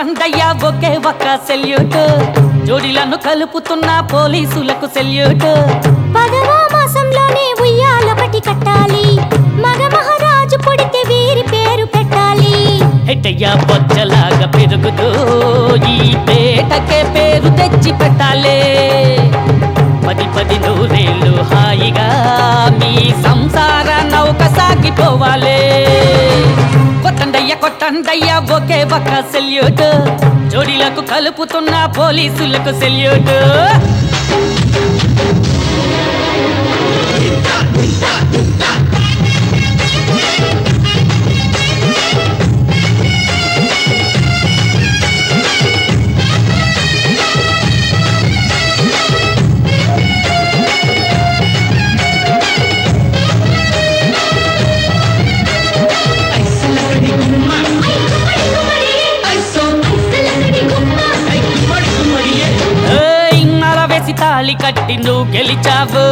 కొట్టండయ్యా ఒకే ఒక్క సెల్యూట్ జోడిలను కలుపుతున్న పోలీసులకు సెల్యూట్ పదవో మాసంలోనే ఉయ్యాలొకటి కట్టాలి మగ మహారాజు పుడితే వీరి పేరు పెట్టాలి హెట్టయ్యా బొచ్చలాగా పెరుగుతూ ఈ పేటకే పేరు తెచ్చి పెట్టాలే పది పది నూరేళ్ళు హాయిగా మీ సంసార నౌక సాగిపోవాలే కొట్టండయ్య కొట్టండయ్య ఒకే ఒక్క సెల్యూట్ జోడీలకు కలుపుతున్న పోలీసులకు సెల్యూట్ ఏయ్, నర వేసి తాళి కట్టి నువ్వు గెలిచావు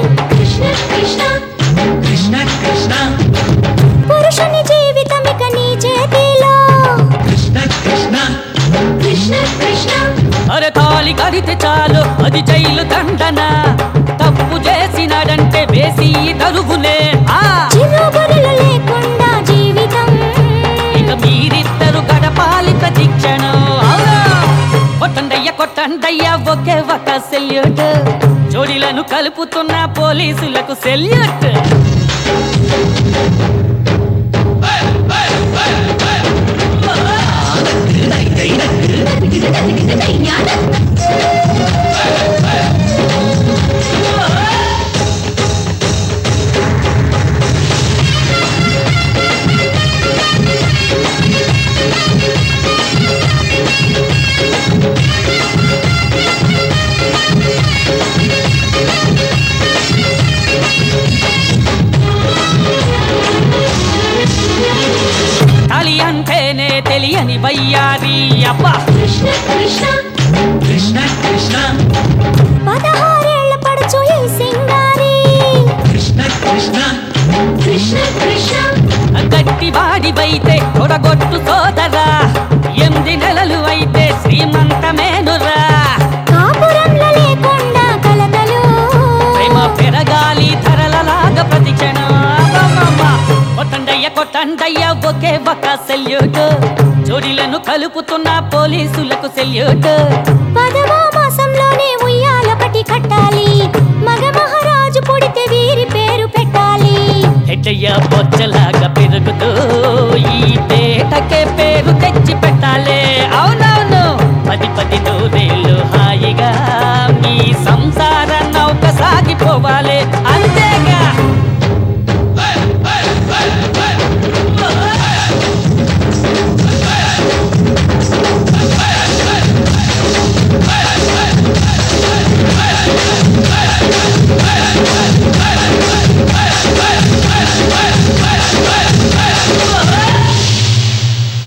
కృష్ణ కృష్ణ పురుషుని జీవితం ఇక నీ చేతిలో కృష్ణ కృష్ణ కృష్ణ కృష్ణ అరే తాళి కడితే చాలు అది జైలు దండన తప్పు చేసినాడంటే వేసి తరుగునే ఆ చిరుబురులు లేకుండా జీవితం ఇక మీరిద్దరు గడపాలి ప్రతి క్షణం అవునా? కొట్టండయ్య కొట్టండయ్య ఒకే ఒక సెల్యూట్ జోడీలను కలుపుతున్న పోలీసులకు సెల్యూట్ తాళి అంటేనే తెలియని వయ్యారి అబ్బా కృష్ణ కృష్ణ కృష్ణ కృష్ణ పదహారేళ్ల పడుచు ఈ సింగారి కృష్ణ కృష్ణ కృష్ణ కృష్ణ గట్టి వాడివైతే కొడగొట్టు సోదరా ఎనిమిది నెలలు అయితే శ్రీమంతమేనురా కాపురంలో లేకుండా కలతలు ప్రేమ పెరగాలి ధరలలాగా ప్రతి క్షణం అబ్బమ్మమ్మ. కొట్టండయ్య కొట్టండయ్య ఒకే ఒక సెల్యూట్ జోడీలను కలుపుతున్న పోలీసులకు సెల్యూట్ పదవో మాసంలోనే ఉయ్యాలొకటి కట్టాలి మగ మహారాజు పుడితే వీరి పేరు పెట్టాలి హెడ్డయ్య బొచ్చలాగా పెరుగుతూ